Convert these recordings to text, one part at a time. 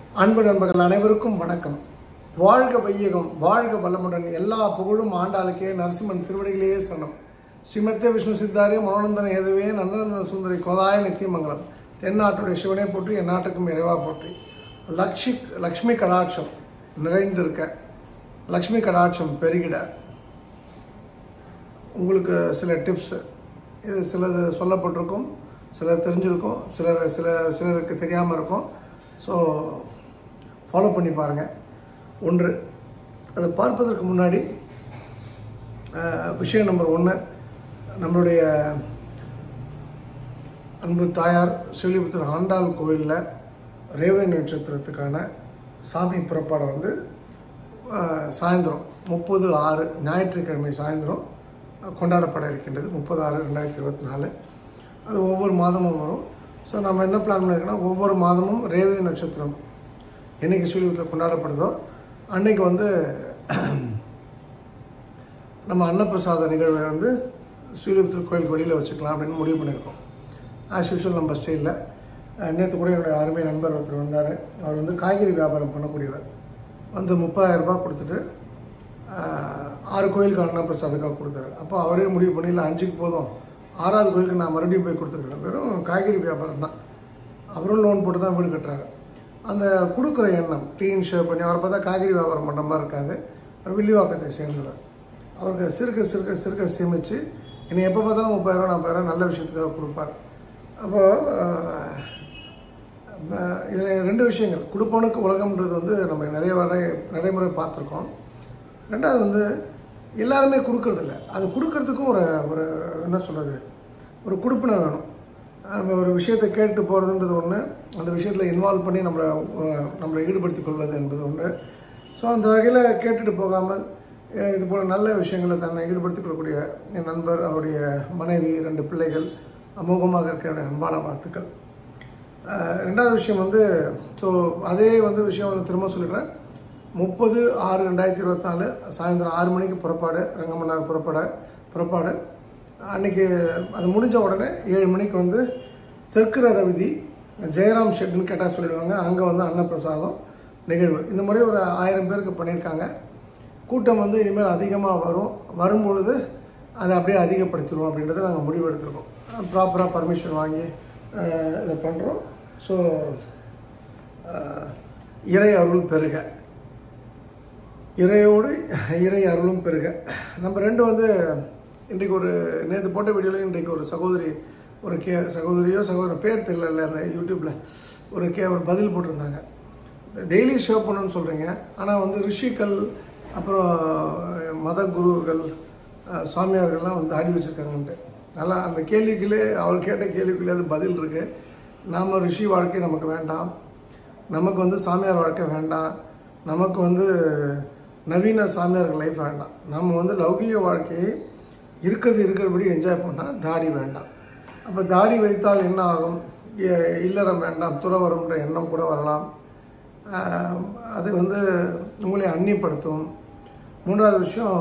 அன்பு நண்பர்கள் அனைவருக்கும் வணக்கம் வாழ்க வையகம் வாழ்க வளமுடன் எல்லா புகழும் ஆண்டாளுக்கே நரசிம்மன் திருவடிகளே சரணம் ஸ்ரீமத்தே விஷ்ணு சித்தாரி மனோநந்தன ஏதுவே நந்தநந்தன சுந்தரி கோதாய நித்தியமங்கலம் தென்னாட்டுடைய சிவனை போற்றி என் நாட்டுக்கும் இறைவா போற்றி லக்ஷி லக்ஷ்மி கடாட்சம் நிறைந்திருக்க லக்ஷ்மி கடாட்சம் பெருகிட உங்களுக்கு சில டிப்ஸ் இது சிலது சொல்லப்பட்டிருக்கும் சிலர் தெரிஞ்சிருக்கும் சிலர் சில சிலருக்கு தெரியாமல் இருக்கும் ஸோ ஃபாலோ பண்ணி பாருங்கள் ஒன்று அதை பார்ப்பதற்கு முன்னாடி அஹ், விஷயம் நம்பர் ஒன்று நம்மளுடைய அன்பு தாயார் சிவலிபுத்தூர் ஆண்டாள் கோயிலில் ரேவதி நட்சத்திரத்துக்கான சாமி புறப்பாடை வந்து அஹ், சாயந்தரம் முப்பது ஆறு ஞாயிற்றுக்கிழமை சாயந்தரம் கொண்டாடப்பட இருக்கின்றது முப்பது ஆறு ரெண்டாயிரத்தி இருபத்தி நாலு அது ஒவ்வொரு மாதமும் வரும் ஸோ நம்ம என்ன பிளான் பண்ணியிருக்கோன்னா ஒவ்வொரு மாதமும் ரேவதி நட்சத்திரம் என்னைக்கு ஸ்ரீவிபத்தில் கொண்டாடப்படுதோ அன்னைக்கு வந்து நம்ம அன்னப்பிரசாத நிகழ்வை வந்து ஸ்ரீவிபுத்தூர் கோயில் வெளியில் வச்சுக்கலாம் அப்படின்னு முடிவு பண்ணியிருக்கோம் ஆஸ் யூஷுவல் நம்ம ஸ்டைலில் நேற்று கூட என்னுடைய அருமை நண்பர் ஒருத்தர் வந்தார் அவர் வந்து காய்கறி வியாபாரம் பண்ணக்கூடியவர் வந்து முப்பதாயிரம் ரூபாய் கொடுத்துட்டு ஆஹ், ஆறு கோயிலுக்கு அன்னப்பிரசாதுக்காக கொடுத்தாரு அப்போ அவரே முடிவு பண்ணி இல்லை அஞ்சுக்கு போதும் ஆறாவது கோயிலுக்கு நான் மறுபடியும் போய் கொடுத்துருக்கேன் வெறும் காய்கறி வியாபாரம் தான் அவரும் லோன் போட்டு தான் வீடு கட்டுறாரு அந்த கொடுக்குற எண்ணம் டீன் ஷேர் பண்ணி அவரை பார்த்தா காய்கறி வியாபாரம் பண்ணுற மாதிரி இருக்காது அவர் வில்லிவாக்கத்தை சேர்ந்தவர் அவருக்கு சிறுக்க சிறுக்க சிறுக்க சேமித்து என்னை எப்போ பார்த்தாலும் முப்பதாயிரம் நாற்பதாயிரம் நல்ல விஷயத்துக்காக கொடுப்பார் அப்போது இதில் ரெண்டு விஷயங்கள் கொடுப்பவனுக்கு உலகம்ன்றது வந்து நம்ம நிறைய வரை நடைமுறை பார்த்துருக்கோம் ரெண்டாவது வந்து எல்லாருமே கொடுக்கறதில்ல அது கொடுக்கறதுக்கும் ஒரு ஒரு என்ன சொல்கிறது ஒரு கொடுப்பினை வேணும் நம்ம ஒரு விஷயத்தை கேட்டு போகிறதுன்றது ஒன்று அந்த விஷயத்தில் இன்வால்வ் பண்ணி நம்மளை அஹ், நம்மளை ஈடுபடுத்திக் கொள்வது என்பது ஒன்று ஸோ அந்த வகையில் கேட்டுட்டு போகாமல் அஹ், இது போல நல்ல விஷயங்களை தன்னை ஈடுபடுத்திக் கொள்ளக்கூடிய என் நண்பர் அவருடைய மனைவி ரெண்டு பிள்ளைகள் அமோகமாக இருக்கிற என்னுடைய அன்பான வாழ்த்துக்கள் அஹ் ரெண்டாவது விஷயம் வந்து ஸோ அதே வந்து விஷயம் வந்து திரும்ப சொல்லிடுறேன் முப்பது ஆறு ரெண்டாயிரத்தி இருபத்தி நாலு சாயந்தரம் ஆறு மணிக்கு புறப்பாடு ரங்கமன்னார் புறப்பாடு புறப்பாடு அன்னைக்கு அது முடிஞ்ச உடனே ஏழு மணிக்கு வந்து தெற்கு ரத விதி ஜெயராம் ஷெட்னு கேட்டால் சொல்லிடுவாங்க அங்கே வந்து அன்னப்பிரசாதம் நிகழ்வு இந்த முறை ஒரு ஆயிரம் பேருக்கு பண்ணியிருக்காங்க கூட்டம் வந்து இனிமேல் அதிகமாக வரும் வரும்பொழுது அதை அப்படியே அதிகப்படுத்திடுவோம் அப்படின்றத நாங்கள் முடிவு எடுத்திருக்கோம் ப்ராப்பராக பர்மிஷன் வாங்கி அஹ், இதை பண்ணுறோம் ஸோ இறை அருள் பெருக இறையோடு இறை அருளும் பெருக நம்ம ரெண்டு வந்து இன்றைக்கு ஒரு நேற்று போட்ட வீடியோவில் இன்றைக்கு ஒரு சகோதரி ஒரு கே சகோதரியோ சகோதரர் பேர் தெரியல அந்த யூடியூப்பில் ஒரு கே ஒரு பதில் போட்டிருந்தாங்க டெய்லி ஷோ பண்ணணும்னு சொல்கிறீங்க ஆனால் வந்து ரிஷிகள் அப்புறம் மத குருக்கள் அஹ், சுவாமியார்கள்லாம் வந்து ஆடி வச்சுருக்காங்கன்ட்டு நல்லா அந்த கேள்விக்குள்ளே அவர் கேட்ட கேள்விக்குள்ளே அது பதில் இருக்கு நாம ரிஷி வாழ்க்கை நமக்கு வேண்டாம் நமக்கு வந்து சாமியார் வாழ்க்கை வேண்டாம் நமக்கு வந்து நவீன சாமியார்கள் லைஃப் வேண்டாம் நம்ம வந்து லௌகிக வாழ்க்கையை இருக்கிறது இருக்கிறபடி என்ஜாய் பண்ணால் தாடி வேண்டாம் அப்போ தாடி வைத்தால் என்ன ஆகும் எ- இல்லறம் வேண்டாம் துறவரம்ன்ற எண்ணம் கூட வரலாம் ஆஹ் அது வந்து உங்களை அந்நியப்படுத்தும் மூன்றாவது விஷயம்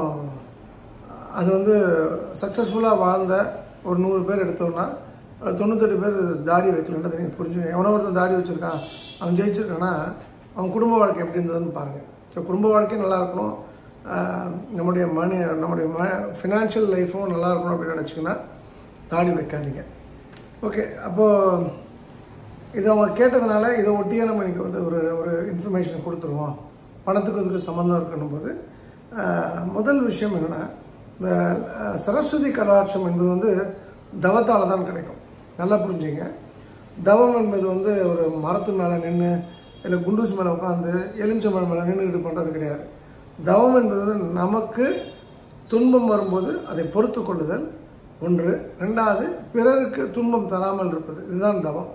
அது வந்து சக்ஸஸ்ஃபுல்லாக வாழ்ந்த ஒரு நூறு பேர் எடுத்தோம்னா அதுல தொண்ணூத்தெட்டு பேர் தாடி வைக்கலன்றது நீங்கள் புரிஞ்சுங்க எவனோ ஒருத்தன் தாடி வச்சுருக்கான் அவன் ஜெயிச்சிருக்கானா அவன் குடும்ப வாழ்க்கை எப்படி இருந்ததுன்னு பாருங்கள் ஸோ குடும்ப வாழ்க்கையும் நல்லா இருக்கணும் ஆஹ் நம்முடைய மணி நம்முடைய ம ஃபினான்ஷியல் லைஃப்பும் நல்லா இருக்கணும் அப்படின்னு நினச்சிங்கன்னா தாடி வைக்காதீங்க ஓகே அப்போது இதை அவங்க கேட்டதுனால இதை ஒட்டியே நம்ம இன்னைக்கு வந்து ஒரு ஒரு இன்ஃபர்மேஷன் கொடுத்துருவோம் பணத்துக்கு இதுக்கு சம்மந்தம் இருக்கணும் போது ஆஹ், முதல் விஷயம் என்னென்னா இந்த ஆஹ், சரஸ்வதி கடாட்சம் என்பது வந்து தவத்தால் தான் கிடைக்கும் நல்லா புரிஞ்சுங்க தவம் என்பது வந்து ஒரு மரத்து மேலே நின்று இல்லை குண்டூஸ் மேலே உட்காந்து எலுமிச்சம்பழம் மேலே நின்றுக்கிட்டு பண்ணுறது கிடையாது தவம் என்பது வந்து நமக்கு துன்பம் வரும்போது அதை பொறுத்து கொள்ளுதல் ஒன்று ரெண்டாவது பிறருக்கு துன்பம் தராமல் இருப்பது இதுதான் தவம்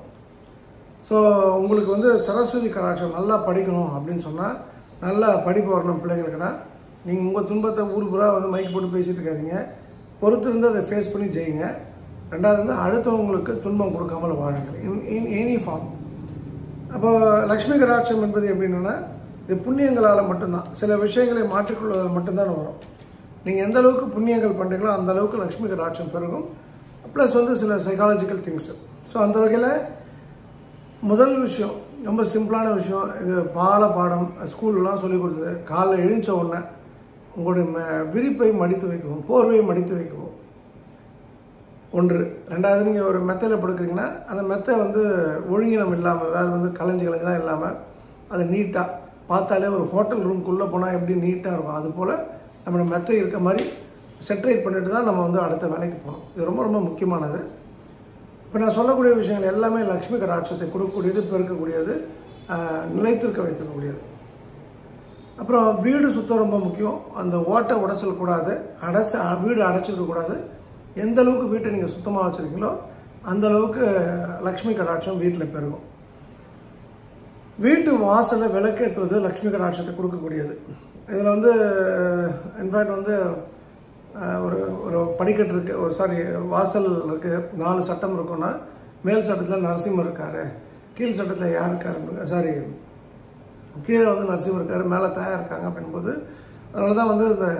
ஸோ உங்களுக்கு வந்து சரஸ்வதி கடாட்சம் நல்லா படிக்கணும் அப்படின்னு சொன்னால் நல்லா படிப்பு வரணும் பிள்ளைங்களுக்குன்னா நீங்கள் உங்கள் துன்பத்தை ஊர் பூரா வந்து மைக் போட்டு பேசிட்டு இருக்காதீங்க பொறுத்து இருந்து அதை ஃபேஸ் பண்ணி ஜெயிங்க ரெண்டாவது வந்து அடுத்தவங்களுக்கு துன்பம் கொடுக்காமல் வாழுங்கள் இன் இன் எனி ஃபார்ம் அப்போ லக்ஷ்மி கடாட்சம் என்பது எப்படின்னா இது புண்ணியங்களால் மட்டும்தான் சில விஷயங்களை மாற்றிக்கொள்வதால் மட்டும்தான் வரும் நீங்கள் எந்த அளவுக்கு புண்ணியங்கள் பண்ணுறீங்களோ அந்த அளவுக்கு லக்ஷ்மி கடாட்சம் பெருகும் ப்ளஸ் வந்து சில சைக்காலஜிக்கல் திங்ஸ் ஸோ அந்த வகையில் முதல் விஷயம் ரொம்ப சிம்பிளான விஷயம் இது பால பாடம் ஸ்கூல்லாம் சொல்லி கொடுத்தது காலைல எழுந்த உடனே உங்களுடைய ம- விரிப்பை மடித்து வைக்கவும் போர்வையை மடித்து வைக்கவும் ஒன்று ரெண்டாவது நீங்கள் ஒரு மெத்தையில் படுக்கிறீங்கன்னா அந்த மெத்தை வந்து ஒழுங்கினம் இல்லாமல் அதாவது வந்து கலைஞ்சு கலைஞ்செல்லாம் இல்லாமல் அது நீட்டாக பார்த்தாலே ஒரு ஹோட்டல் ரூம்குள்ளே போனால் எப்படி நீட்டாக இருக்கும் அது போல் நம்மளோட மெத்தை இருக்க மாதிரி செட்ரேட் பண்ணிட்டு தான் நம்ம வந்து அடுத்த வேலைக்கு போகணும் இது ரொம்ப ரொம்ப முக்கியமானது இப்போ நான் சொல்லக்கூடிய விஷயங்கள் எல்லாமே லக்ஷ்மி கடாட்சத்தை கொடுக்கக்கூடியது பெருக்கக்கூடியது ஆஹ், நிலைத்திருக்க வைத்திருக்கக்கூடியது அப்புறம் வீடு சுத்தம் ரொம்ப முக்கியம் அந்த ஓட்டை உடசல் கூடாது அடைச்ச வீடு அடைச்சிருக்க கூடாது எந்த அளவுக்கு வீட்டை நீங்கள் சுத்தமாக வச்சுருக்கீங்களோ அந்த அளவுக்கு லக்ஷ்மி கடாட்சம் வீட்டில் பெருகும் வீட்டு வாசலில் விளக்கேற்றுவது லக்ஷ்மி கடாட்சத்தை கொடுக்கக்கூடியது இதில் வந்து இன்ஃபேக்ட் வந்து அஹ், ஒரு ஒரு படிக்கட்டு இருக்கு ஒரு சாரி வாசல் இருக்கு நாலு சட்டம் இருக்குன்னா மேல் சட்டத்தில் நரசிம்மர் இருக்காரு கீழ் சட்டத்தில் யார் இருக்காரு சாரி கீழே வந்து நரசிம்மர் இருக்காரு மேலே தாயா இருக்காங்க அப்படின்போது அதனால தான் வந்து இந்த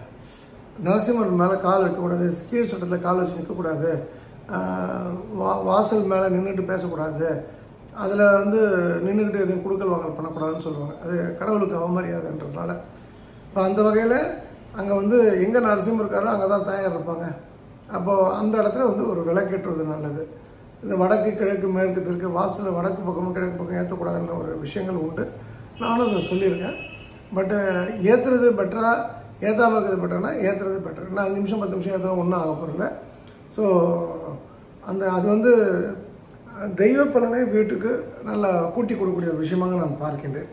நரசிம்மர் மேலே கால் வைக்கக்கூடாது கீழ் சட்டத்தில் கால் வச்சு நிற்கக்கூடாது ஆஹ் வா- வாசல் மேலே நின்றுட்டு பேசக்கூடாது அதில் வந்து நின்றுக்கிட்டு எதுவும் குடுக்கல் வாங்கல் பண்ணக்கூடாதுன்னு சொல்லுவாங்க அது கடவுளுக்கு அவமரியாதைன்றதுனால இப்போ அந்த வகையில் அங்கே வந்து எங்கே நரசிம்மர் இருக்காரோ அங்கே தான் தாயார் இருப்பாங்க அப்போது அந்த இடத்துல வந்து ஒரு விளக்கேற்றுவது நல்லது இந்த வடக்கு கிழக்கு மேற்கு தெற்கு வாசலில் வடக்கு பக்கமும் கிழக்கு பக்கம் ஏற்றக்கூடாதுன்ற ஒரு விஷயங்கள் உண்டு நானும் அதை சொல்லியிருக்கேன் பட்டு ஏற்றுறது பெட்டரா ஏற்றாமல் இருக்கிறது பெட்டர்னா ஏற்றுறது பெட்டர் நான் அஞ்சு நிமிஷம் பத்து நிமிஷம் ஏற்றவும் ஒன்றும் ஆக போகிறதில்ல ஸோ அந்த அது வந்து அஹ், தெய்வ பலனை வீட்டுக்கு நல்லா கூட்டி கொடுக்கக்கூடிய ஒரு விஷயமாக நான் பார்க்கின்றேன்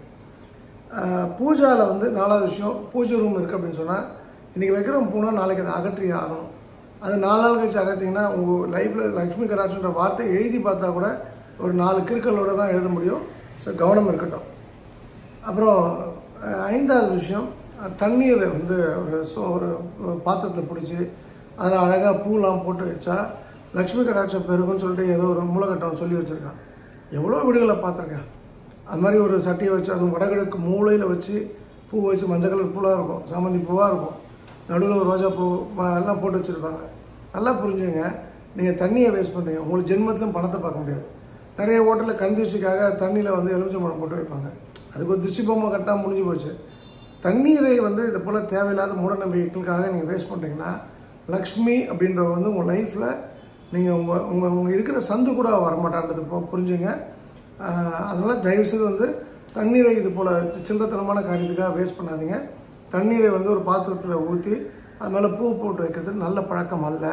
ஆஹ் பூஜாவில் வந்து நாலாவது விஷயம் பூஜை ரூம் இருக்குது அப்படின்னு சொன்னால் இன்றைக்கி வைக்கிறோம் பூனா நாளைக்கு அதை அகற்றி ஆகணும் அது நாலு நாள் கழிச்சு அகற்றிங்கன்னா உங்கள் லைஃப்பில் லக்ஷ்மி கடாட்சன்ற வார்த்தை எழுதி பார்த்தா கூட ஒரு நாலு கிறுக்களோட தான் எழுத முடியும் ஸோ கவனம் இருக்கட்டும் அப்புறம் அஹ், ஐந்தாவது விஷயம் அஹ், தண்ணீரை வந்து ஒரு சோ- ஒரு ஒரு பாத்திரத்தில் பிடிச்சி அதில் அழகாக பூலாம் போட்டு வச்சா லக்ஷ்மி கடாட்சம் பெருகுன்னு சொல்லிட்டு ஏதோ ஒரு மூலகட்டம் சொல்லி வச்சுருக்கான் எவ்வளோ வீடுகளை பார்த்துருக்கேன் அது மாதிரி ஒரு சட்டியை வச்சு அது வடகிழக்கு மூலையில் வச்சு பூ வச்சு மஞ்சள் கலர் பூவாக இருக்கும் சாமந்தி பூவாக இருக்கும் நடுவில் ஒரு ரோஜா பூ ம- எல்லாம் போட்டு வச்சுருப்பாங்க நல்லா புரிஞ்சுங்க நீங்கள் தண்ணியை வேஸ்ட் பண்ணுறீங்க உங்களுக்கு ஜென்மத்திலும் பணத்தை பார்க்க முடியாது நிறைய ஹோட்டலில் கண் திருஷ்டிக்காக தண்ணியில் வந்து எலுமிச்சம்பழம் போட்டு வைப்பாங்க அதுக்கு ஒரு திருஷ்டி பொம்மை கரெக்டாக முடிஞ்சு போச்சு தண்ணீரை வந்து இது போல் தேவையில்லாத மூட நம்பிக்கைகளுக்காக நீங்கள் வேஸ்ட் பண்ணுறீங்கன்னா லக்ஷ்மி அப்படின்ற வந்து உங்கள் லைஃப்பில் நீங்கள் உங்கள் உங்கள் உங்கள் இருக்கிற சந்து கூட வரமாட்டான்றது பு- புரிஞ்சுங்க ஆஹ் அதனால தயவுசெய்து வந்து தண்ணீரை இது போல் சில்லறத்தனமான காரியத்துக்காக வேஸ்ட் பண்ணாதீங்க தண்ணீரை வந்து ஒரு பாத்திரத்தில் ஊற்றி அது மேலே பூ போட்டு வைக்கிறது நல்ல பழக்கம் அல்ல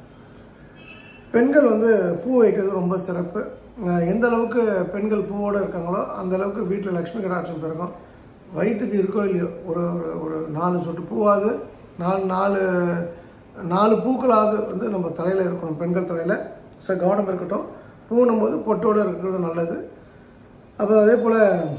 பெண்கள் வந்து பூ வைக்கிறது ரொம்ப சிறப்பு அஹ் எந்த அளவுக்கு பெண்கள் பூவோடு இருக்காங்களோ அந்த அளவுக்கு வீட்டில் லக்ஷ்மி கடாட்சம் பெருகும் வயிற்றுக்கு இருக்கோ இல்லையோ ஒரு ஒரு- ஒரு நாலு சொட்டு பூவாவது நாலு நாலு நாலு பூக்களாவது வந்து நம்ம தலையில் இருக்கணும் பெண்கள் தலையில் ஸோ கவனம் இருக்கட்டும் பூணும் போது பொட்டோடு இருக்கிறது நல்லது அப்போ அதே போல்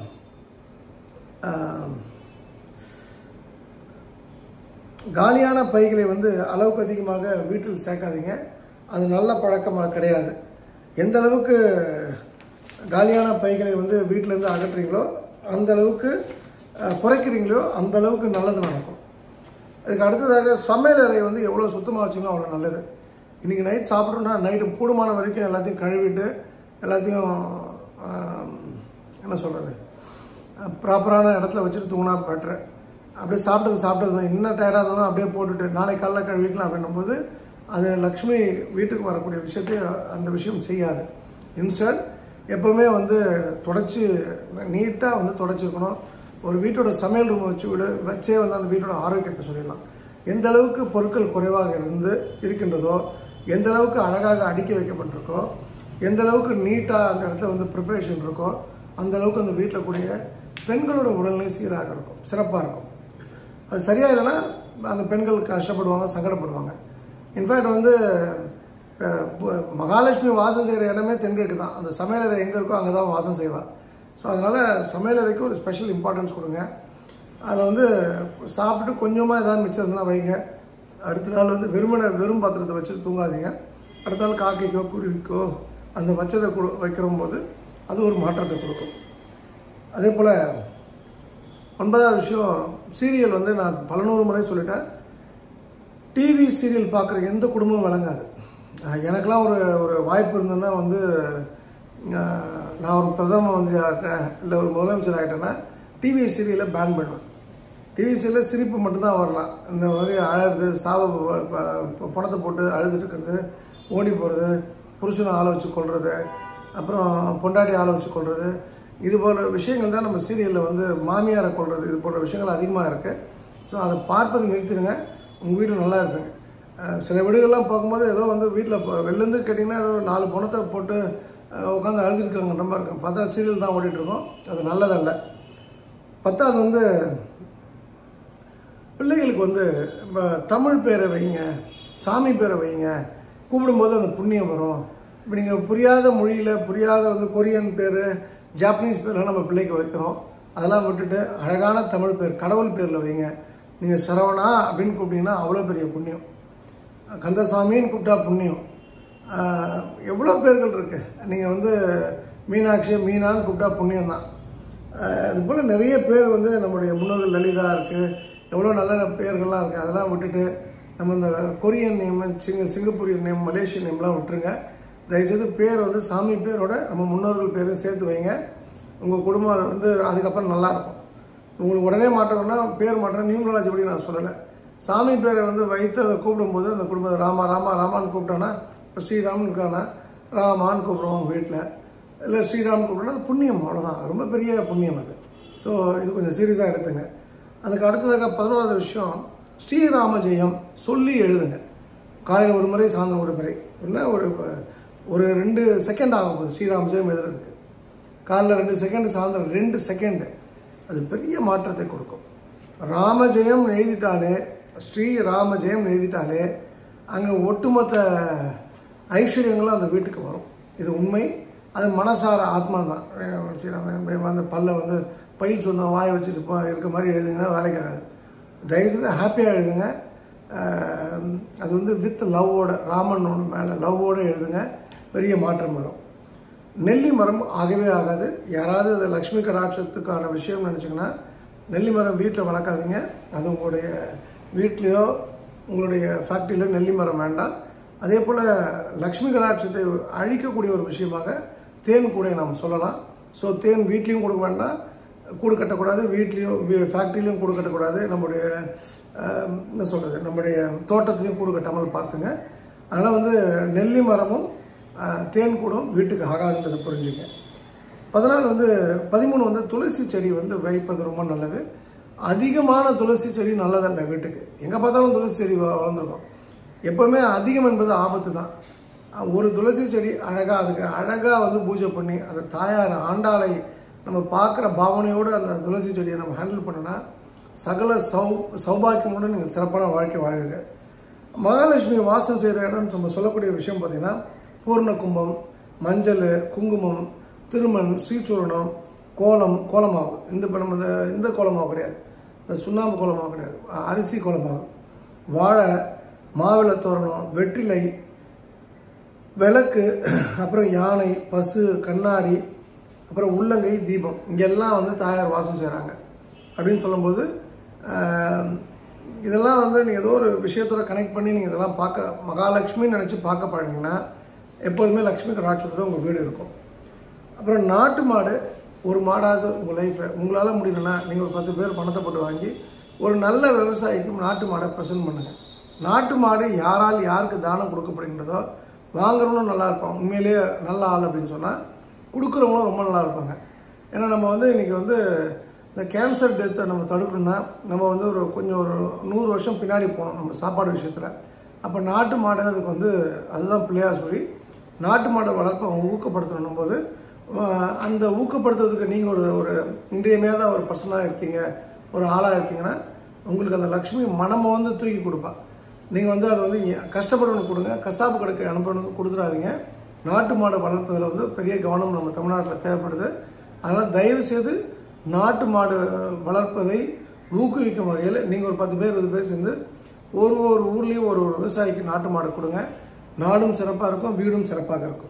காலியான பைகளை வந்து அளவுக்கு அதிகமாக வீட்டில் சேர்க்காதீங்க அது நல்ல பழக்கமாக கிடையாது எந்த அளவுக்கு காலியான பைகளை வந்து வீட்டிலேருந்து அகற்றுறீங்களோ அந்த அளவுக்கு அஹ், குறைக்கிறீங்களோ அந்த அளவுக்கு நல்லது நடக்கும் அதுக்கு அடுத்ததாக சமையல் அறை வந்து எவ்வளோ சுத்தமாக வச்சுங்களோ அவ்வளோ நல்லது இன்றைக்கி நைட் சாப்பிட்றோன்னா நைட்டு கூடுமான வரைக்கும் எல்லாத்தையும் கழுவிட்டு எல்லாத்தையும் ஆம், என்ன சொல்கிறது ப்ராப்பரான இடத்துல வச்சுட்டு தூங்கினா பெட்ரு அப்படியே சாப்பிட்டது சாப்பிட்டது தான். என்ன டயர்டாக இருந்தாலும் அப்படியே போட்டுட்டு நாளை காலைல கழுவிக்கலாம் அப்படின்னும் போது அது லக்ஷ்மி வீட்டுக்கு வரக்கூடிய விஷயத்தை அந்த விஷயம் செய்யாது இன்ஸ்டன்ட் எப்பவுமே வந்து தொடச்சி நீட்டாக வந்து தொடச்சிருக்கணும் ஒரு வீட்டோட சமையல் ரூம் வச்சு விட வச்சே வந்து அந்த வீட்டோட ஆரோக்கியத்தை சொல்லிடலாம் எந்த அளவுக்கு பொருட்கள் குறைவாக இருந்து இருக்கின்றதோ எந்த அளவுக்கு அழகாக அடுக்கி வைக்கப்பட்டிருக்கோ எந்த அளவுக்கு நீட்டாக அந்த இடத்துல வந்து ப்ரிப்பரேஷன் இருக்கோ அந்த அளவுக்கு அந்த வீட்டில் கூடிய பெண்களோட உடல்நிலை சீராக இருக்கும் சிறப்பாக இருக்கும் அது சரியா இல்லைன்னா அந்த பெண்கள் கஷ்டப்படுவாங்க சங்கடப்படுவாங்க இன்ஃபேக்ட் வந்து அஹ், பு- மகாலட்சுமி வாசம் செய்கிற இடமே தென்கிழக்கு தான் அந்த சமையலறை எங்கே இருக்கோ அங்கே தான் வாசம் செய்வாள் ஸோ அதனால் சமையலறைக்கு ஒரு ஸ்பெஷல் இம்பார்ட்டன்ஸ் கொடுங்க அதில் வந்து சாப்பிட்டு கொஞ்சமாக ஏதாவது மிச்சம் இருந்ததுன்னா வைங்க அடுத்த நாள் வந்து வெறுமனை வெறும் பாத்திரத்தை வச்சு தூங்காதீங்க அடுத்த நாள் காக்கைக்கோ குருவிக்கோ அந்த வச்சதை கொடு வைக்கிற போது அது ஒரு மாற்றத்தை கொடுக்கும் அதே போல் ஒன்பதாவது விஷயம் சீரியல் வந்து நான் பல நூறு முறை சொல்லிட்டேன் டிவி சீரியல் பார்க்குற எந்த குடும்பமும் விளங்காது அஹ் எனக்கெல்லாம் ஒரு ஒரு வாய்ப்பு இருந்ததுன்னா வந்து அஹ், நான் ஒரு பிரதம மந்திரி ஆகிட்டேன் இல்லை ஒரு முதலமைச்சர் ஆகிட்டேன்னா டிவி சீரியலை பேன் பண்ணுவேன் டிவி சீரியலில் சிரிப்பு மட்டும்தான் வரலாம் இந்த மாதிரி அழுது சாவ ப- ப- பணத்தை போட்டு அழுதுட்டு இருக்கிறது ஓடி போகிறது புருஷனை ஆளை வச்சு கொள்வது அப்புறம் பொண்டாட்டி ஆளை வச்சு கொள்வது இது போன்ற விஷயங்கள் தான் நம்ம சீரியலில் வந்து மாமியாரை கொள்வது இது போன்ற விஷயங்கள் அதிகமாக இருக்குது ஸோ அதை பார்ப்பதை நிறுத்திடுங்க உங்கள் வீடு நல்லா இருக்குங்க அஹ் சில வீடுகள்லாம் பார்க்கும்போது ஏதோ வந்து வீட்டில் வெளிலேருந்து கேட்டிங்கன்னா ஏதோ நாலு பணத்தை போட்டு உட்காந்து அழுதுருக்காங்க நம்ம இருக்கும் பார்த்தா சீரியல் தான் ஓடிட்டு இருக்கோம் அது நல்லதல்ல பத்தாவது வந்து பிள்ளைகளுக்கு வந்து நம்ம தமிழ் பேரை வைங்க சாமி பேரை வைங்க கூப்பிடும்போது அந்த புண்ணியம் வரும் இப்போ நீங்கள் புரியாத மொழியில் புரியாத வந்து கொரியன் பேர் ஜாப்பனீஸ் பேர்லாம் நம்ம பிள்ளைக்கு வைக்கிறோம் அதெல்லாம் விட்டுட்டு அழகான தமிழ் பேர் கடவுள் பேரில் வைங்க நீங்கள் சரவணா அப்படின்னு கூப்பிட்டீங்கன்னா அவ்வளோ பெரிய புண்ணியம் கந்தசாமின்னு கூப்பிட்டா புண்ணியம் ஆஹ் எவ்வளோ பேர்கள் இருக்கு நீங்கள் வந்து மீனாட்சி மீனான்னு கூப்பிட்டா புண்ணியம் தான் அது போல் நிறைய பேர் வந்து நம்முடைய முன்னோர்கள் லலிதா இருக்குது எவ்வளோ நல்ல நல்ல பேர்கள்லாம் இருக்குது அதெல்லாம் விட்டுட்டு நம்ம இந்த கொரியன் நேம் சிங்க சிங்கப்பூரியன் நேம் மலேசியன் நேம்லாம் விட்டுருங்க தயவுசெய்து பேர் வந்து சாமி பேரோட நம்ம முன்னோர்கள் பேரையும் சேர்த்து வைங்க உங்கள் குடும்பம் வந்து அதுக்கப்புறம் நல்லாயிருக்கும் உங்களுக்கு உடனே மாற்றணும்னா பேர் மாற்றம் நியூமராலஜி படி நான் சொல்லலை சாமி பேரை வந்து வைத்து அதை கூப்பிடும்போது அந்த குடும்பம் ராமா ராமா ராமான்னு கூப்பிட்டோன்னா இப்போ ஸ்ரீராமன் இருக்கானா ராமான்னு கூப்பிடுவோம் வீட்டில் இல்லை ஸ்ரீராம் கூப்பிட்டோன்னா அது புண்ணியம் அவ்வளோதான் ரொம்ப பெரிய புண்ணியம் அது ஸோ இது கொஞ்சம் சீரியஸாக எடுத்துங்க அதுக்கு அடுத்ததாக பதினோராவது விஷயம் ஸ்ரீராம ஜெயம் சொல்லி எழுதுங்க காலையில் ஒரு முறை சாயந்தரம் ஒரு முறை என்ன ஒரு ஒரு ரெண்டு செகண்ட் ஆகும் போகுது ஸ்ரீராம ஜெயம் எழுதுறதுக்கு காலைல ரெண்டு செகண்ட் சாயந்தரம் ரெண்டு செகண்ட் அது பெரிய மாற்றத்தை கொடுக்கும் ராமஜெயம் எழுதிட்டாலே ஸ்ரீ ராமஜெயம் எழுதிட்டாலே அங்கே ஒட்டுமொத்த ஐஸ்வர்யங்களும் அந்த வீட்டுக்கு வரும் இது உண்மை அது மனசார ஆத்மா தான் ஸ்ரீராம அந்த பல்ல வந்து பயில் சொந்தம் வாயை வச்சுட்டு போ இருக்க மாதிரி எழுதுங்கன்னா வேலைக்கு ஆகாது தயவுசெய்து ஹாப்பியாக எழுதுங்க அஹ் அது வந்து வித் லவ்வோட ராமன் மேலே லவ்வோடு எழுதுங்க பெரிய மாற்றம் வரும் நெல்லி மரம் ஆகவே ஆகாது யாராவது அது லக்ஷ்மி கடாட்சத்துக்கான விஷயம் நினச்சிங்கன்னா நெல்லி மரம் வீட்டில் வளர்க்காதீங்க அது உங்களுடைய வீட்லேயோ உங்களுடைய ஃபேக்ட்ரியிலோ நெல்லி மரம் வேண்டாம் அதே போல் லக்ஷ்மி கடாட்சத்தை அழிக்கக்கூடிய ஒரு விஷயமாக தேன் கூடை நாம் சொல்லலாம் ஸோ தேன் வீட்லேயும் கொடுக்க வேண்டாம் கூடு கட்டக்கூடாது வீட்லேயும் ஃபேக்ட்ரிலையும் கூடு கட்டக்கூடாது நம்முடைய அஹ், என்ன சொல்கிறது நம்முடைய தோட்டத்துலேயும் கூடு கட்டாமல் பார்த்துங்க அதனால் வந்து நெல்லி மரமும் அஹ், தேன் கூடும் வீட்டுக்கு ஆகாதுன்றதை புரிஞ்சுங்க பதினாலு வந்து பதிமூணு வந்து துளசி செடி வந்து வைப்பது ரொம்ப நல்லது அதிகமான துளசி செடி நல்லதல்ல வீட்டுக்கு எங்கே பார்த்தாலும் துளசி செடி வ- வளர்ந்துருக்கும் எப்பவுமே அதிகம் என்பது ஆபத்து தான் அஹ் ஒரு துளசி செடி அழகாக அதுக்கு அழகாக வந்து பூஜை பண்ணி அந்த தாயார் ஆண்டாளை நம்ம பார்க்குற பாவனையோடு அந்த துளசி செடியை நம்ம ஹேண்டில் பண்ணோன்னா சகல சௌ சௌபாக்கியமோடு நீங்கள் சிறப்பான வாழ்க்கை வாழுங்க மகாலட்சுமி வாசம் செய்கிற இடம் நம்ம சொல்லக்கூடிய விஷயம் பார்த்தீங்கன்னா பூர்ண கும்பம் மஞ்சள் குங்குமம் திருமண் ஸ்ரீசூரணம் கோலம் கோலமாவு இந்த இப்போ நம்ம இந்த இந்த கோலமாவு கிடையாது இந்த சுண்ணாம்பு கோலமாவு கிடையாது அ- அரிசி கோலமாவு வாழை மாவிளை தோரணம் வெற்றிலை விளக்கு அப்புறம் யானை பசு கண்ணாடி அப்புறம் உள்ளங்கை தீபம் இங்கெல்லாம் வந்து தாயார் வாசம் செய்கிறாங்க அப்படின்னு சொல்லும்போது ஆஹ், இதெல்லாம் வந்து நீங்கள் ஏதோ ஒரு விஷயத்தோட கனெக்ட் பண்ணி நீங்கள் இதெல்லாம் பார்க்க மகாலட்சுமின்னு நினச்சி பார்க்க பழகினீங்கன்னா எப்போதுமே லக்ஷ்மி கடாட்சத்தோட உங்கள் வீடு இருக்கும் அப்புறம் நாட்டு மாடு ஒரு மாடாவது உங்கள் லைஃப்பில் உங்களால் முடியலன்னா நீங்கள் ஒரு பத்து பேர் பணத்தை போட்டு வாங்கி ஒரு நல்ல விவசாயிக்கும் நாட்டு மாடை ப்ரெசென்ட் பண்ணுங்கள் நாட்டு மாடு யாரால் யாருக்கு தானம் கொடுக்கப்படுகின்றதோ வாங்குறவனும் நல்லா இருப்பான் உண்மையிலேயே நல்ல ஆள் அப்படின்னு சொன்னால் கொடுக்குறவங்களும் ரொம்ப நல்லா இருப்பாங்க ஏன்னா நம்ம வந்து இன்னைக்கு வந்து இந்த கேன்சர் டெத்தை நம்ம தடுக்கணும்னா நம்ம வந்து ஒரு கொஞ்சம் ஒரு நூறு வருஷம் பின்னாடி போகணும் நம்ம சாப்பாடு விஷயத்தில் அப்போ நாட்டு மாடு அதுக்கு வந்து அதுதான் பிள்ளையார் சொல்லி நாட்டு மாடை வளர்ப்பை ஊக்கப்படுத்தணும் போது அஹ், அந்த ஊக்கப்படுத்துறதுக்கு நீங்கள் ஒரு ஒரு இன்றியமையாத ஒரு பர்சனாக இருக்கீங்க ஒரு ஆளாக இருக்கீங்கன்னா உங்களுக்கு அந்த லக்ஷ்மி மனமை வந்து தூக்கி கொடுப்பா நீங்கள் வந்து அதை வந்து ஏ- கஷ்டப்படுறவனுக்கு கொடுங்க கசாப்பு கடைக்கு அனுப்புறவனுக்கு கொடுத்துடாதீங்க நாட்டு மாடு வளர்ப்பதில் வந்து பெரிய கவனம் நம்ம தமிழ்நாட்டில் தேவைப்படுது அதனால் தயவு செய்து நாட்டு மாடு வளர்ப்பதை ஊக்குவிக்கும் வகையில் நீங்கள் ஒரு பத்து பேர் இருபது பேர் சேர்ந்து ஒரு ஒரு ஊர்லேயும் ஒரு ஒரு விவசாயிக்கு நாட்டு மாடு கொடுங்க நாடும் சிறப்பாக இருக்கும் வீடும் சிறப்பாக இருக்கும்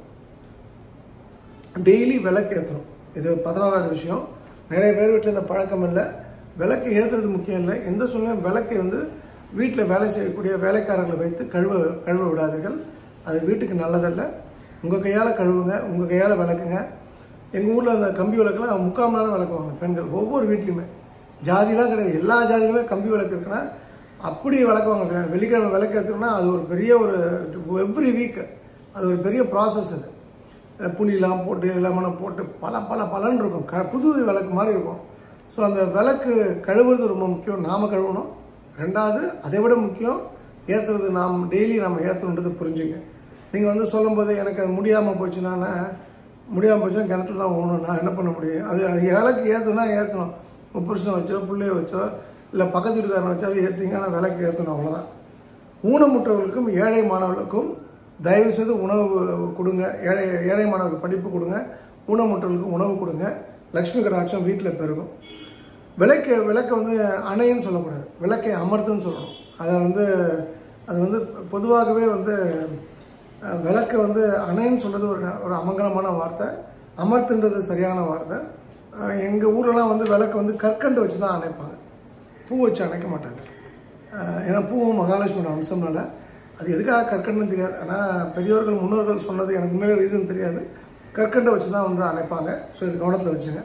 டெய்லி விளக்கு ஏற்றணும் இது பதினாறாவது விஷயம் நிறைய பேர் வீட்டில் இந்த பழக்கம் இல்லை விளக்கு ஏற்றுறது முக்கியம் இல்லை எந்த சூழ்நிலையும் விளக்கை வந்து வீட்டில் வேலை செய்யக்கூடிய வேலைக்காரர்களை வைத்து கழுவ கழுவ விடாதீர்கள் அது வீட்டுக்கு நல்லதல்ல உங்கள் கையால் கழுவுங்க உங்கள் கையால் விளக்குங்க எங்கள் ஊரில் அந்த கம்பி விளக்குலாம் முக்கால் மணி நேரம் விளக்குவாங்க பெண்கள் ஒவ்வொரு வீட்லையுமே ஜாதிலாம் கிடையாது எல்லா ஜாதியிலுமே கம்பி விளக்கு இருக்குன்னா அப்படி விளக்குவாங்க வெள்ளிக்கிழமை விளக்கு எடுத்துக்கணும்னா அது ஒரு பெரிய ஒரு எவ்ரி வீக் அது ஒரு பெரிய ப்ராசஸ் அது அஹ் புளியெல்லாம் போட்டு லெமனை போட்டு பல பல பலன் இருக்கும் க புது விளக்கு மாதிரி இருக்கும் ஸோ அந்த விளக்கு கழுவுறது ரொம்ப முக்கியம் நாம கழுவணும் ரெண்டாவது அதை விட முக்கியம் ஏற்றுறது நாம் டெய்லி நம்ம ஏற்றணுன்றது புரிஞ்சுங்க நீங்கள் வந்து சொல்லும்போது எனக்கு அது முடியாமல் போச்சுன்னா முடியாமல் போச்சுன்னா கிணத்துல தான் ஓணும் நான் என்ன பண்ண முடியும் அது அது விளக்கு ஏற்றுனா ஏற்றணும் உங்கள் புருஷனை வச்சோ பிள்ளைய வச்சோ இல்லை பக்கத்து வீட்டுக்காரனை வச்சோ அது ஏற்றிங்கன்னா விளக்கு ஏற்றணும் அவ்வளோதான் ஊனமுற்றவர்களுக்கும் ஏழை மாணவர்களுக்கும் தயவு செய்து உணவு கொடுங்க ஏழை ஏழை மாணவர்களுக்கு படிப்பு கொடுங்க ஊனமுற்றவர்களுக்கு உணவு கொடுங்க லக்ஷ்மி கடாட்சம் வீட்டில் பெருகும் விளக்கு விளக்கை வந்து அணைன்னு சொல்லக்கூடாது விளக்கை அமர்த்துன்னு சொல்லணும் அதை வந்து அது வந்து பொதுவாகவே வந்து அஹ், விளக்கை வந்து அணைன்னு சொல்கிறது ஒரு ஒரு அமங்கலமான வார்த்தை அமர்த்துன்றது சரியான வார்த்தை எங்கள் ஊர்லலாம் வந்து விளக்கு வந்து கற்கண்டு வச்சு தான் அணைப்பாங்க பூ வச்சு அணைக்க மாட்டாங்க அஹ், ஏன்னா பூவும் மகாலட்சுமியோட அம்சம்னால அது எதுக்காக கற்கண்டுன்னு தெரியாது ஆனால் பெரியோர்கள் முன்னோர்கள் சொன்னது எனக்கு உண்மையிலே ரீசன் தெரியாது கற்கண்டை வச்சு தான் வந்து அணைப்பாங்க ஸோ இது கவனத்தில் வச்சுங்க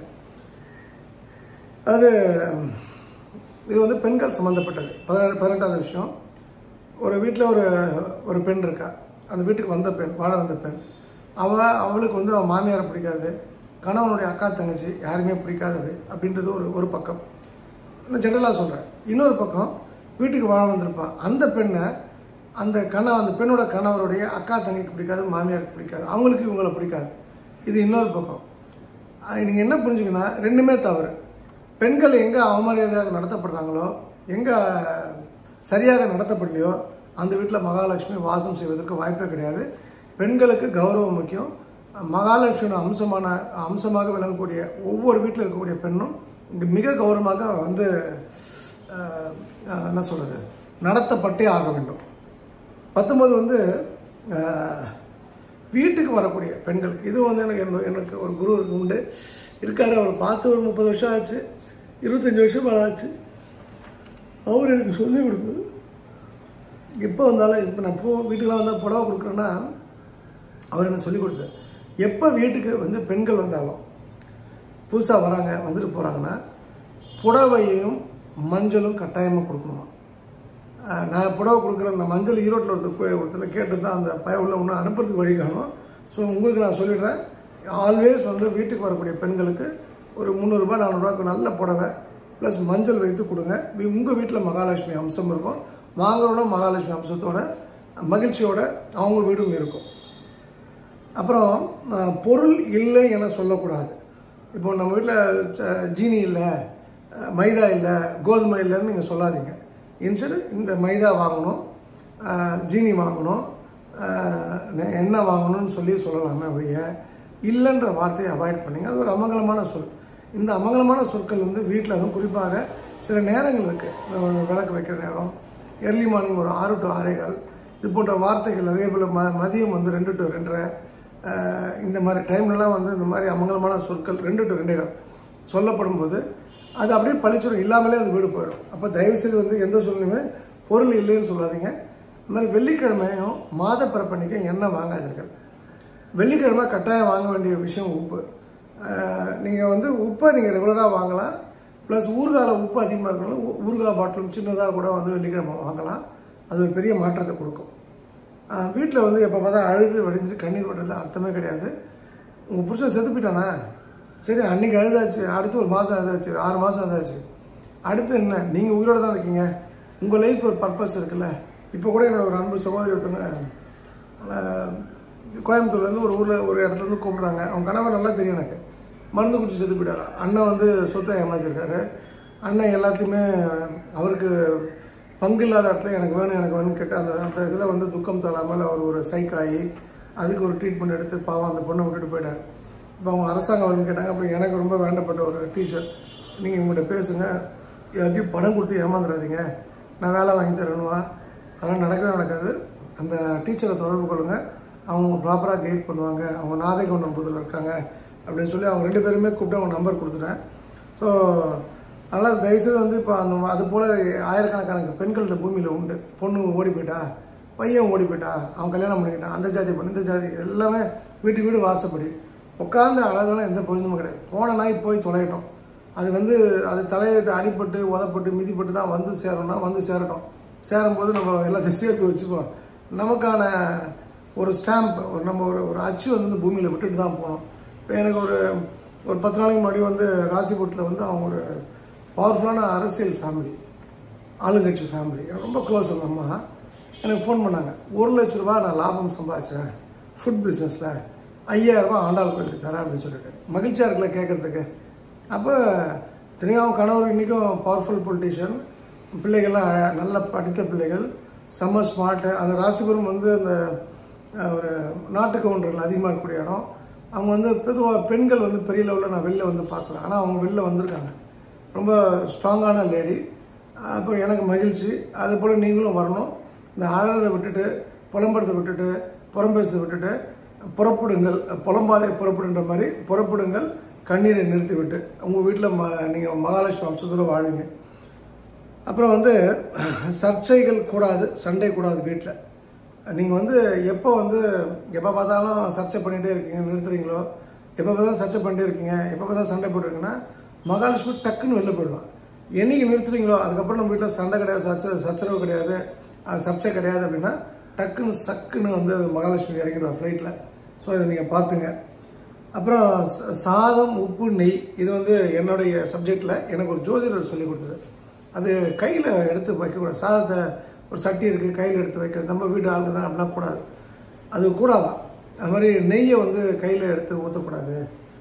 அது இது வந்து பெண்கள் சம்மந்தப்பட்டது பதினெட்டு பதினெட்டாவது விஷயம் ஒரு வீட்டில் ஒரு ஒரு பெண் இருக்கா அந்த வீட்டுக்கு வந்த பெண் வாழ வந்த பெண் அவள் அவளுக்கு வந்து அவன் மாமியாரை பிடிக்காது கணவனுடைய அக்கா தங்கச்சி யாருமே பிடிக்காது அப்படி அப்படின்றது ஒரு ஒரு பக்கம் நான் ஜெனரலாக சொல்கிறேன் இன்னொரு பக்கம் வீட்டுக்கு வாழ வந்திருப்பா அந்த பெண்ணை அந்த கண அந்த பெண்ணோட கணவருடைய அக்கா தங்கைக்கு பிடிக்காது மாமியாருக்கு பிடிக்காது அவங்களுக்கு இவங்களை பிடிக்காது இது இன்னொரு பக்கம் நீங்கள் என்ன புரிஞ்சுக்கன்னா ரெண்டுமே தவறு பெண்கள் எங்கே அவமரியாதையாக நடத்தப்படுறாங்களோ எங்கே சரியாக நடத்தப்படலையோ அந்த வீட்டில் மகாலட்சுமி வாசம் செய்வதற்கு வாய்ப்பே கிடையாது பெண்களுக்கு கௌரவம் முக்கியம் மகாலட்சுமியோட அம்சமான அம்சமாக விளங்கக்கூடிய ஒவ்வொரு வீட்டில் இருக்கக்கூடிய பெண்ணும் இங்கு மிக கௌரவமாக வந்து அஹ், அஹ், என்ன சொல்கிறது நடத்தப்பட்டே ஆக வேண்டும் பத்தொன்பது வந்து அஹ், வீட்டுக்கு வரக்கூடிய பெண்களுக்கு இது வந்து எனக்கு என்ன- எனக்கு ஒரு குரு உண்டு இருக்காரு அவர் பார்த்து ஒரு முப்பது வருஷம் ஆச்சு இருபத்தஞ்சி வருஷம் மேல ஆச்சு அவர் எனக்கு சொல்லிக் கொடுக்குது எப்போ வந்தாலும் இப்போ நான் பூ வீட்டுக்கெலாம் வந்தால் புடவை கொடுக்குறேன்னா அவர் எனக்கு சொல்லிக் கொடுத்தாரு எப்போ வீட்டுக்கு வந்து பெண்கள் வந்தாலும் புதுசாக வராங்க வந்துட்டு போகிறாங்கன்னா புடவையும் மஞ்சளும் கட்டாயமாக கொடுக்கணுமா ஆஹ் நான் புடவை கொடுக்குறேன் நான் மஞ்சள் ஈரோட்டில் ஒருத்தர் போய் ஒருத்தர் கேட்டு தான் அந்த பய உள்ள ஒன்று அனுப்புறதுக்கு வழி காணும் ஸோ உங்களுக்கு நான் சொல்லிடுறேன் ஆல்வேஸ் வந்து வீட்டுக்கு வரக்கூடிய பெண்களுக்கு ஒரு முந்நூறுரூபா நானூறுரூவாக்கு நல்ல புடவை ப்ளஸ் மஞ்சள் வைத்து கொடுங்க உங்கள் வீட்டில் மகாலட்சுமி அம்சம் இருக்கும் வாங்குறோட மகாலட்சுமி அம்சத்தோட மகிழ்ச்சியோட அவங்க வீடும் இருக்கும் அப்புறம் அஹ், பொருள் இல்லை என சொல்லக்கூடாது இப்போ நம்ம வீட்டில் ஜீனி இல்லை அஹ், மைதா இல்லை கோதுமை இல்லைன்னு நீங்கள் சொல்லாதீங்க இன்ஸ்டட் இந்த மைதா வாங்கணும் அஹ், ஜீனி வாங்கணும் அஹ், நெ- எண்ணெய் வாங்கணும்னு சொல்லி சொல்லலாமே ஒழிய இல்லைன்ற வார்த்தையை அவாய்ட் பண்ணுங்க அது ஒரு அமங்கலமான சொல் இந்த அமங்கலமான சொற்கள் வந்து வீட்டில் அதுவும் குறிப்பாக சில நேரங்கள் இருக்குது விளக்கு வைக்கிற நேரம் எர்லி மார்னிங் ஒரு ஆறு டு ஆறேகால் இது போன்ற வார்த்தைகள் அதே போல் ம மதியம் வந்து ரெண்டு டு ரெண்டரை அஹ், இந்த மாதிரி டைம்லலாம் வந்து இந்த மாதிரி அமங்கலமான சொற்கள் ரெண்டு டு ரெண்டே கால் சொல்லப்படும் போது அது அப்படியே பழிச்சிடும் இல்லாமலே அது வீடு போயிடும் அப்போ தயவுசெய்து வந்து எந்த சூழ்நிலையுமே பொருள் இல்லைன்னு சொல்லாதீங்க இந்த மாதிரி வெள்ளிக்கிழமையும் மாத பிறப்பன்னைக்கும் எண்ணெய் வாங்காதீர்கள் வெள்ளிக்கிழமை கட்டாயம் வாங்க வேண்டிய விஷயம் உப்பு நீங்கள் வந்து உப்பை நீங்கள் ரெகுலராக வாங்கலாம் ப்ளஸ் ஊறுகாயில் உப்பு அதிகமாக இருக்கணும் ஊ- ஊறுகாய் பாட்டிலும் சின்னதாக கூட வந்து வெள்ளிக்கிழமை வாங்கலாம் அது ஒரு பெரிய மாற்றத்தை கொடுக்கும் வீட்டில் வந்து எப்போ பார்த்தா அழுது வடிஞ்சு கண்ணீர் விடுறது அர்த்தமே கிடையாது உங்கள் புருஷன் செத்து போயிட்டானா சரி அன்னைக்கு அழுதாச்சு அடுத்து ஒரு மாதம் அழுதாச்சு ஆறு மாதம் அழுதாச்சு அடுத்து என்ன நீங்கள் உயிரோட தான் இருக்கீங்க உங்கள் லைஃப் ஒரு பர்பஸ் இருக்குல்ல இப்போ கூட என்னோட ஒரு அன்பு சகோதரி ஒருத்தங்க ஆஹ், கோயம்புத்தூர்லேருந்து ஒரு ஊரில் ஒரு இடத்துல இருந்து கூப்பிட்றாங்க அவங்க கணவர் நல்லா தெரியும் எனக்கு மருந்து குடிச்சு செத்து போயிட்டாரா அண்ணன் வந்து சொத்தை ஏமாத்திருக்காரு அண்ணன் எல்லாத்தையுமே அவருக்கு பங்கு இல்லாத இடத்துல எனக்கு வேணும் எனக்கு வேணும்னு கேட்டு அந்த அந்த இதில் வந்து துக்கம் தராமல் அவர் ஒரு சைக் ஆகி அதுக்கு ஒரு ட்ரீட்மெண்ட் எடுத்து பாவம் அந்த பொண்ணை விட்டுட்டு போயிட்டார் இப்போ அவங்க அரசாங்கம் வேணும்னு கேட்டாங்க அப்போ எனக்கு ரொம்ப வேண்டப்பட்ட ஒரு டீச்சர் நீங்கள் இவங்கள்ட்ட பேசுங்க யார்ட்டையும் பணம் கொடுத்து ஏமாந்துடாதீங்க நான் வேலை வாங்கி தரணுமா அதெல்லாம் நடக்கவே நடக்காது அந்த டீச்சரை தொடர்பு கொள்ளுங்க அவங்க ப்ராப்பராக கைட் பண்ணுவாங்க அவங்க நாதைகொண்டம் புதில் இருக்காங்க அப்படின்னு சொல்லி அவங்க ரெண்டு பேருமே கூப்பிட்டு அவங்க நம்பர் கொடுத்துட்டேன் ஸோ அதனால் தயவுசெய்து வந்து இப்போ அந்த அது போல் ஆயிரக்கணக்கான பெண்கள் இந்த பூமியில் உண்டு பொண்ணு ஓடி போயிட்டா பையன் ஓடி போயிட்டா அவன் கல்யாணம் பண்ணிக்கிட்டான் அந்த ஜாதி பண்ண இந்த ஜாதி எல்லாமே வீட்டுக்கு வீடு வாசப்படி உட்காந்து அழகான எந்த பிரயோஜனமும் கிடையாது போன நாய் போய் தொலையட்டும் அது வந்து அது தலையெழுத்து அடிபட்டு உதப்பட்டு மிதிப்பட்டு தான் வந்து சேரணும்னா வந்து சேரட்டும் சேரும்போது நம்ம எல்லாத்தையும் சேர்த்து வச்சுப்போம் நமக்கான ஒரு ஸ்டாம்ப் ஒரு நம்ம ஒரு ஒரு அச்சு வந்து இந்த பூமியில் விட்டுட்டு தான் போகணும் இப்போ எனக்கு ஒரு ஒரு பத்து நாளைக்கு முன்னாடி வந்து ராசிபுரத்தில் வந்து அவங்க ஒரு பவர்ஃபுல்லான அரசியல் ஃபேமிலி ஆளுங்கட்சி ஃபேமிலி எனக்கு ரொம்ப க்ளோஸ் அந்த அம்மா எனக்கு ஃபோன் பண்ணாங்க ஒரு லட்ச ரூபா நான் லாபம் சம்பாதிச்சேன் ஃபுட் பிஸ்னஸில் ஐயாயிரம் ரூபாய் ஆண்டாள் கோயிலுக்கு தரேன் அப்படின்னு சொல்லிட்டு மகிழ்ச்சியாக இருக்குல்ல கேட்குறதுக்கு அப்போ இத்தனைக்கும் அவங்க கணவர் இன்றைக்கும் பவர்ஃபுல் பொலிட்டீஷியன் பிள்ளைகள்லாம் அழ- நல்ல படித்த பிள்ளைகள் செம்ம ஸ்மார்ட்டு அந்த ராசிபுரம் வந்து அந்த அஹ், ஒரு நாட்டு கவுண்டர்கள் அதிகமாக இருக்கக்கூடிய இடம் அவங்க வந்து பொதுவாக பெண்கள் வந்து பெரிய லெவலில் நான் வெளில வந்து பார்க்கல ஆனால் அவங்க வெளில வந்திருக்காங்க ரொம்ப ஸ்ட்ராங்கான லேடி அப்போ எனக்கு மகிழ்ச்சி அது போல் நீங்களும் வரணும் இந்த அழறதை விட்டுட்டு புலம்புறதை விட்டுட்டு புறம்பேசதை விட்டுட்டு புறப்படுங்கள் புலம்பாலே புறப்படுன்ற மாதிரி புறப்படுங்கள் கண்ணீரை நிறுத்திவிட்டு உங்கள் வீட்டில் ம நீங்கள் மகாலட்சுமி அம்சத்தில் வாழுங்க அப்புறம் வந்து சர்ச்சைகள் கூடாது சண்டை கூடாது வீட்டில் நீங்கள் வந்து எப்போ வந்து எப்போ பார்த்தாலும் சர்ச்சை பண்ணிகிட்டே இருக்கீங்க நிறுத்துறீங்களோ எப்போ பார்த்தாலும் சர்ச்சை பண்ணிட்டே இருக்கீங்க எப்போ பார்த்தாலும் சண்டை போட்டுருக்கீங்கன்னா மகாலட்சுமி டக்குன்னு வெளில போயிடுவான் என்னைக்கு நிறுத்துறீங்களோ அதுக்கப்புறம் நம்ம வீட்டில் சண்டை கிடையாது சர்ச்சை சச்சரவு கிடையாது அது சர்ச்சை கிடையாது அப்படின்னா டக்குன்னு சக்குன்னு வந்து மகாலட்சுமி இறங்கிடுவா ஃப்ளைட்டில் ஸோ இதை நீங்கள் பார்த்துங்க அப்புறம் ச- சாதம் உப்பு நெய் இது வந்து என்னுடைய சப்ஜெக்டில் எனக்கு ஒரு ஜோதிடர் சொல்லி கொடுத்தது அது கையில் எடுத்து வைக்கக்கூடாது சாதத்தை ஒரு சட்டி இருக்குது கையில் எடுத்து வைக்கிறது நம்ம வீட்டு ஆளுக்கு தான் அப்படின்னா கூடாது அது கூடாதான் அது மாதிரி நெய்யை வந்து கையில் எடுத்து ஊற்றக்கூடாது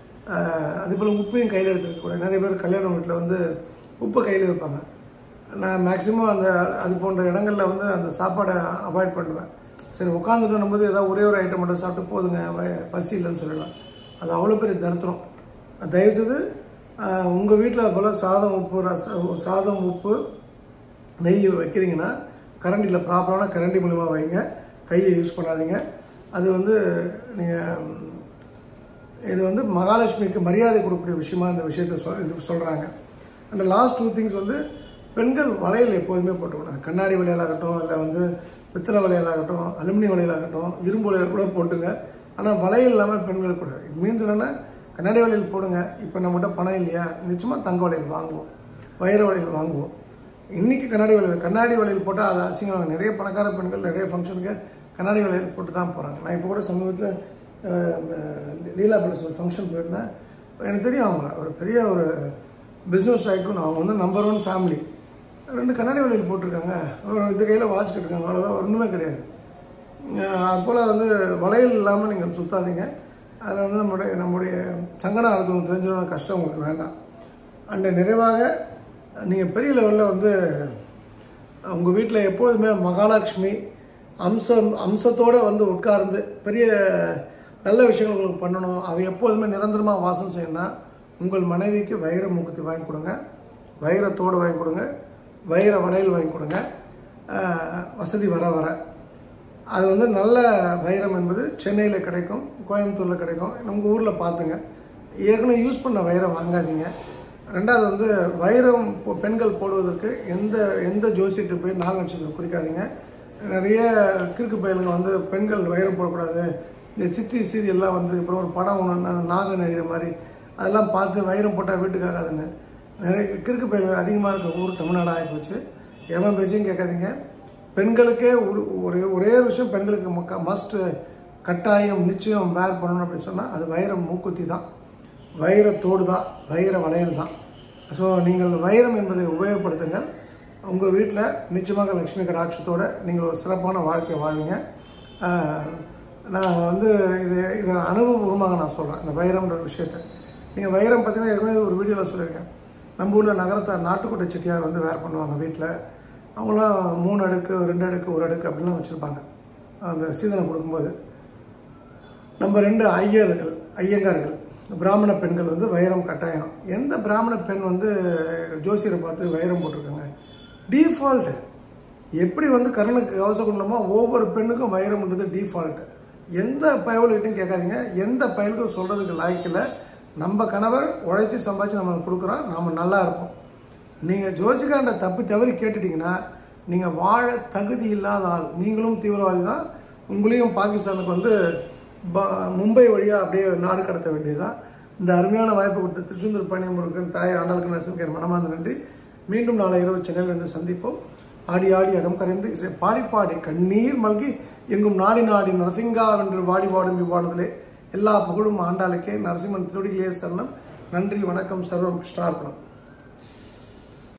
அதே போல் உப்பையும் கையில் எடுத்து வைக்கக்கூடாது நிறைய பேர் கல்யாண வீட்டில் வந்து உப்பு கையில் வைப்பாங்க நான் மேக்ஸிமம் அந்த அது போன்ற இடங்களில் வந்து அந்த சாப்பாடை அவாய்ட் பண்ணுவேன் சரி உட்காந்துட்டு போது ஏதாவது ஒரே ஒரு ஐட்டம் மட்டும் சாப்பிட்டு போதுங்க வய- பசி இல்லைன்னு சொல்லலாம் அது அவ்வளோ பெரிய தருத்திரம் தயவுசெய்து உங்கள் வீட்டில் போல் சாதம் உப்பு ரச சாதம் உப்பு நெய் வைக்கிறீங்கன்னா கரண்டியில் ப்ராப்பரான கரண்டி மூலிமா வைங்க கையை யூஸ் பண்ணாதீங்க அது வந்து நீங்கள் இது வந்து மகாலட்சுமிக்கு மரியாதை கொடுக்கக்கூடிய விஷயமா இந்த விஷயத்தை சொல் இது சொல்கிறாங்க அந்த லாஸ்ட் டூ திங்ஸ் வந்து பெண்கள் வளையல் எப்போதுமே போட்டுக்கணும் கண்ணாடி வளையலாகட்டும் இல்லை வந்து பித்தளை வளையலாகட்டும் அலுமினியம் வளையலாகட்டும் இரும்பு வளையல் கூட போட்டுங்க ஆனால் வளையல் இல்லாமல் பெண்கள் கூட இட் மீன்ஸ் என்னென்னா கண்ணாடி வளையல் போடுங்க இப்போ நம்மகிட்ட பணம் இல்லையா நிச்சயமாக தங்க வளையல் வாங்குவோம் வைர வளையல் வாங்குவோம் இன்னைக்கு கண்ணாடி வளையல் கண்ணாடி வளையல் போட்டால் அது அசிங்கம் நிறைய பணக்கார பெண்கள் நிறைய ஃபங்க்ஷனுக்கு கண்ணாடி வளையல் போட்டு தான் போகிறாங்க நான் இப்போ கூட சமீபத்தில் லீலா பேலஸ் ஒரு ஃபங்க்ஷன் போயிருந்தேன் எனக்கு தெரியும் அவங்க ஒரு பெரிய ஒரு பிஸ்னஸ் ஆகிட்டும் அவங்க வந்து நம்பர் ஒன் ஃபேமிலி ரெண்டு கண்ணாடி வளையல் போட்டிருக்காங்க ஒரு இந்த கையில் வாட்ச் கட்டிருக்காங்க அவ்வளோதான் ஒன்றுமே கிடையாது அப்போல் வந்து வளையல் இல்லாமல் நீங்கள் சுத்தாதீங்க அதில் வந்து நம்முடைய நம்முடைய சங்கடம் அர்த்தம் தெரிஞ்சவங்க கஷ்டம் உங்களுக்கு வேண்டாம் அண்ட் நிறைவாக நீங்கள் பெரிய லெவலில் வந்து உங்கள் வீட்டில் எப்பொழுதுமே மகாலட்சுமி அம்சம் அம்சத்தோடு வந்து உட்கார்ந்து பெரிய நல்ல விஷயங்கள் உங்களுக்கு பண்ணணும் அவை எப்போதுமே நிரந்தரமாக வாசம் செய்யணும்னா உங்கள் மனைவிக்கு வைர மூக்குத்தி வாங்கி கொடுங்க வைரத்தோடு வாங்கி கொடுங்க வைர வளையல் வாங்கி கொடுங்க ஆஹ், வசதி வர வர அது வந்து நல்ல வைரம் என்பது சென்னையில் கிடைக்கும் கோயம்புத்தூரில் கிடைக்கும் உங்கள் ஊரில் பார்த்துங்க ஏற்கனவே யூஸ் பண்ண வைரம் வாங்காதீங்க ரெண்டாவது வந்து வைரம் இப்போ பெண்கள் போடுவதற்கு எந்த எந்த ஜோசியத்துக்கு போய் நாக நட்சத்திரம் குறிக்காதீங்க நிறைய கிறுக்கு பயலுங்க வந்து பெண்கள் வைரம் போடக்கூடாது இந்த சித்தி சீரியல்லாம் வந்து இப்போ ஒரு படம் ஒன்று நாக நடிகிற மாதிரி அதெல்லாம் பார்த்து வைரம் போட்டால் வீட்டுக்காகாதுன்னு நிறைய கிறுக்கு பயல்கள் அதிகமாக இருக்க ஊர் தமிழ்நாடு ஆகி போச்சு எவன் பேச்சையும் கேட்காதீங்க பெண்களுக்கே ஒரு ஒரே ஒரே ஒரு விஷயம் பெண்களுக்கு மக்க மஸ்ட் கட்டாயம் நிச்சயம் வேர் பண்ணணும் அப்படின்னு சொன்னால் அது வைரம் மூக்குத்தி தான் வைரத்தோடு தான் வைர வளையல் தான் ஸோ நீங்கள் வைரம் என்பதை உபயோகப்படுத்துங்கள் உங்கள் வீட்டில் நிச்சயமாக லக்ஷ்மி கடாட்சத்தோட நீங்கள் ஒரு சிறப்பான வாழ்க்கையை வாழ்வீங்க ஆஹ், நான் வந்து இது இதை அனுபவபூர்வமாக நான் சொல்கிறேன் இந்த வைரம்ன்ற விஷயத்தை நீங்கள் வைரம் பார்த்தீங்கன்னா ஏற்கனவே ஒரு வீடியோவில் சொல்லியிருக்கேன் நம்ம ஊரில் நகரத்தை நாட்டுக்கோட்டை செட்டியார் வந்து வேர் பண்ணுவாங்க வீட்டில் அவங்களாம் மூணு அடுக்கு ரெண்டு அடுக்கு ஒரு அடுக்கு அப்படிலாம் வச்சுருப்பாங்க அந்த சீதனம் கொடுக்கும்போது நம்ம ரெண்டு ஐயர்கள் ஐயங்கார்கள் பிராமண பெண்கள் வந்து வைரம் கட்டாயம் எந்த பிராமண பெண் வந்து ஜோசியரை பார்த்து வைரம் போட்டிருக்காங்க டிஃபால்ட் எப்படி வந்து கர்ணனுக்கு கவசகுண்டமோ ஒவ்வொரு பெண்ணுக்கும் வைரம்ன்றது டிஃபால்ட் எந்த பயவல்கிட்டையும் கேட்காதீங்க எந்த பயலுக்கும் சொல்கிறதுக்கு லாய்க்கில்லை நம்ம கணவர் உழைச்சி சம்பாதிச்சு நம்ம கொடுக்குறோம் நாம நல்லா இருப்போம் நீங்கள் ஜோசிகாண்ட தப்பு தவறி கேட்டுட்டீங்கன்னா நீங்கள் வாழ தகுதி இல்லாத ஆள் நீங்களும் தீவிரவாதி தான் உங்களையும் பாகிஸ்தானுக்கு வந்து ப- மும்பை வழியாக அப்படியே நாடு கடத்த வேண்டியதுதான் இந்த அருமையான வாய்ப்பு கொடுத்த திருச்செந்தூர் பழனி முருகன் தாய் ஆண்டாளுக்கு நரசிம்மக்கு என் மனமார்ந்த நன்றி மீண்டும் நாளை இரவு சென்னையில் இருந்து சந்திப்போம் ஆடி ஆடி அகம் கரைந்து இசை பாடி பாடி கண்ணீர் மல்கி எங்கும் நாடி நாடி நரசிங்கா வென்று வாடி பாடும் இவ்வாடுதலே எல்லா புகழும் ஆண்டாளுக்கே நரசிம்மன் திருடிகளே சரணம் நன்றி வணக்கம் சர்வம் கிருஷ்ணார்ப்பணம்